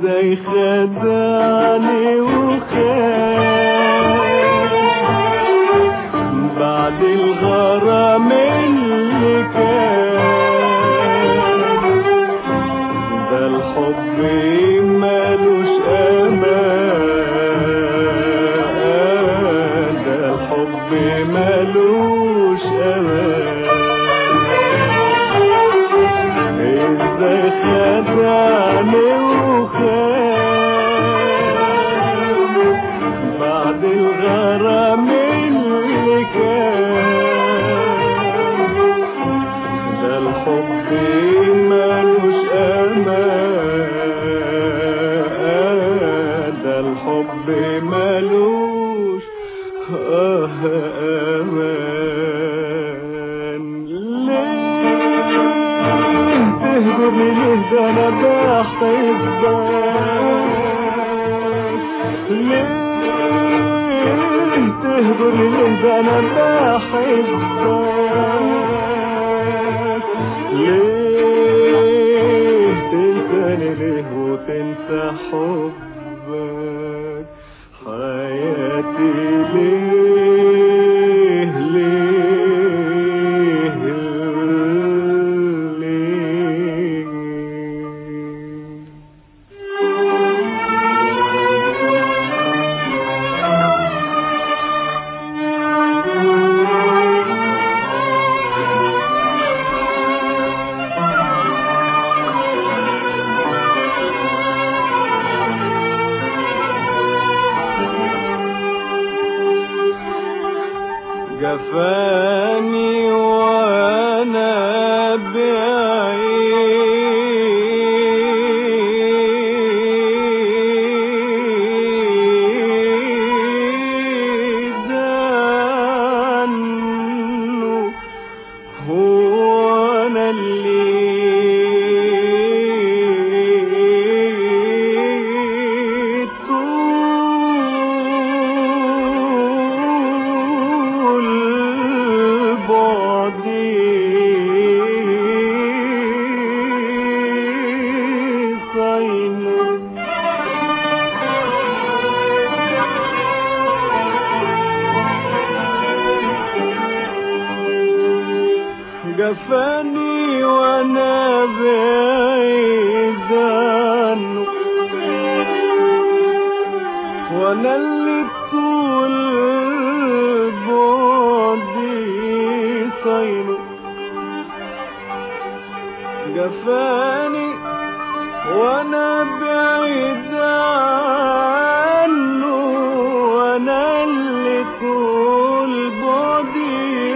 ازاي خدعني وخان بعد الغرام اللي كان ده الحب مالوش امان ده الحب مالوش امان ازاي خدعني وخان بعد الغرام اللي كان ده الحب مالوش امان ده الحب مالوش آه امان ليه تهجرني ليه ده انا بحبك ليه تهجرني ليه ده انا بحبك ليه تنساني ليه وتنسى حبك حياتي ليه ليه ليه جفاني وانا بعيد عنه هو انا اللي طول بعدي صينه جفاني وانا بعيد عنه وانا اللي طول بعدي صينه جفاني وانا بعيد عنه وانا اللي طول بعدي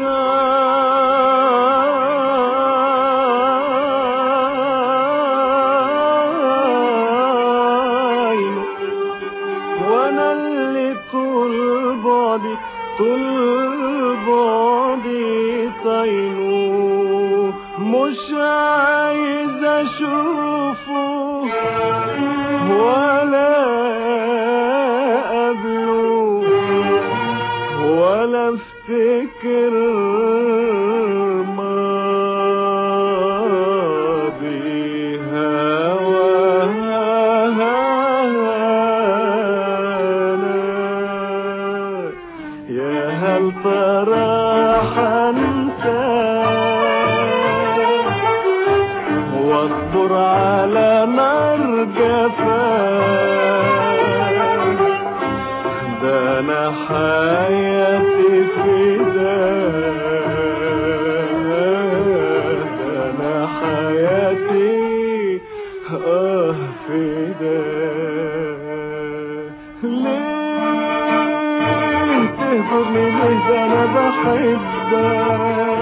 صاينه وانا اللي طول بعدي طول بعدي طينه مش عايز اشوفه ولا قبله ولا افتكر ماضي هوانا يا هل ترى حنسى واصبر على نار جفاك ده انا حياتي فداك ده انا حياتي اه فداك ليه تهجرني ليه ده انا بحبك